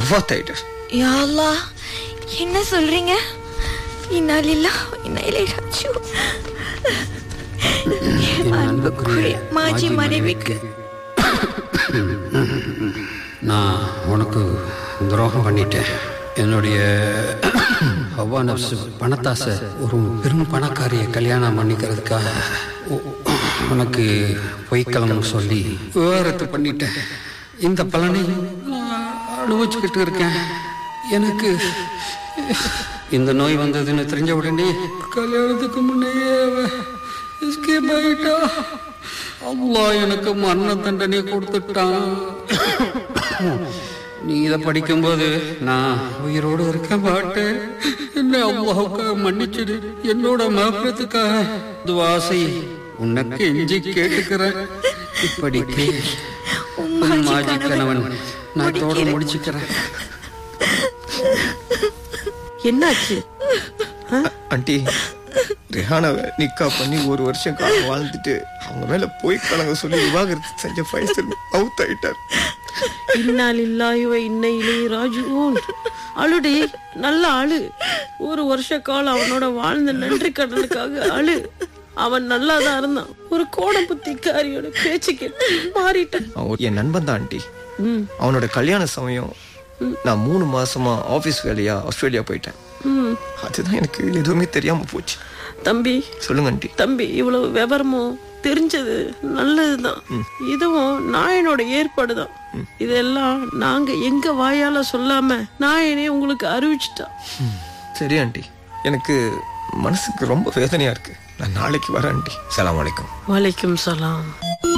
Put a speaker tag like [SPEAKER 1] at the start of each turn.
[SPEAKER 1] வஃபாத் ஆயிட்டார்
[SPEAKER 2] யா அல்லாஹ் என்ன சொல்றீங்க இன்னாலில்லா இன்னாலே ராஜு அன்புக்குரிய மாஜி மனைவிக்கு
[SPEAKER 3] நான் உனக்கு துரோகம் பண்ணிட்டேன் என்னுடைய ஹவ்வா நப்சு பணத்தாசை ஒரு பெரும் பணக்காரியை கல்யாணம் பண்ணிக்கிறதுக்காக உ- உனக்கு பொய்க்கிழமை சொல்லி விவகாரத்து பண்ணிட்டேன் இந்த பலனை நான் அனுபவிச்சுக்கிட்டு இருக்கேன் எனக்கு இந்த நோய் வந்ததுன்னு தெரிஞ்ச உடனே கல்யாணத்துக்கு முன்னையே எஸ்கேப் ஆகிட்டா அல்லாஹ் எனக்கு மரண தண்டனை கொடுத்துட்டான் நீ இதை படிக்கும்போது நான் உயிரோடு இருக்க மாட்டேன் என்ன அல்லாவுக்காக மன்னிச்சிடு என்னோட மகத்துக்காக துவாசை உனக்கு எஞ்சி கேட்டுக்கிறேன் இப்படிக்கு உன் மாஜி கணவன் நான் இதோட முடிச்சுக்கிறேன்
[SPEAKER 4] என்னாச்சு
[SPEAKER 1] ஆண்டி ரெஹானாவை நிக்கா பண்ணி ஒரு வருஷம் காலம் வாழ்ந்துட்டு அவங்க மேல போய் கலங்க சொல்லி விவாகரத்து செஞ்ச ஃபைசல் அவுத் ஆயிட்டார்
[SPEAKER 4] இன்னால் இல்லாயுவ இன்னையிலே ராஜுவும் அழுடி நல்ல அழு ஒரு வருஷ காலம் அவனோட வாழ்ந்த நன்றி கடனுக்காக அழு அவன் நல்லாதான் இருந்தான் ஒரு கோட புத்திக்காரியோட பேச்சு கேட்டு மாறிட்டான்
[SPEAKER 1] அவன் என் நண்பன் தான் ஆண்டி
[SPEAKER 4] ம்,
[SPEAKER 1] அவனோட கல்யாண சமயம் நான் மூணு மாசமா ஆபீஸ் வேலையா ஆஸ்திரேலியா போயிட்டேன்
[SPEAKER 4] ம்.
[SPEAKER 1] அதுதான் எனக்கு எதுவுமே தெரியாம போச்சு
[SPEAKER 4] தம்பி
[SPEAKER 1] சொல்லுங்க ஆண்டி
[SPEAKER 4] தம்பி இவ்வளவு விவரமும் தெரிஞ்சது நல்லதுதான் இதுவும் நாயனோட ஏற்பாடுதான் இதெல்லாம் நாங்க எங்க வாயால சொல்லாம நாயனே உங்களுக்கு அறிவிச்சிட்டான்
[SPEAKER 1] சரி ஆண்டி எனக்கு மனசுக்கு ரொம்ப வேதனையா இருக்கு நான் நாளைக்கு வரேன் ஆண்டி சலாம் வலைக்கம்
[SPEAKER 4] வலைக்கும் சலாம்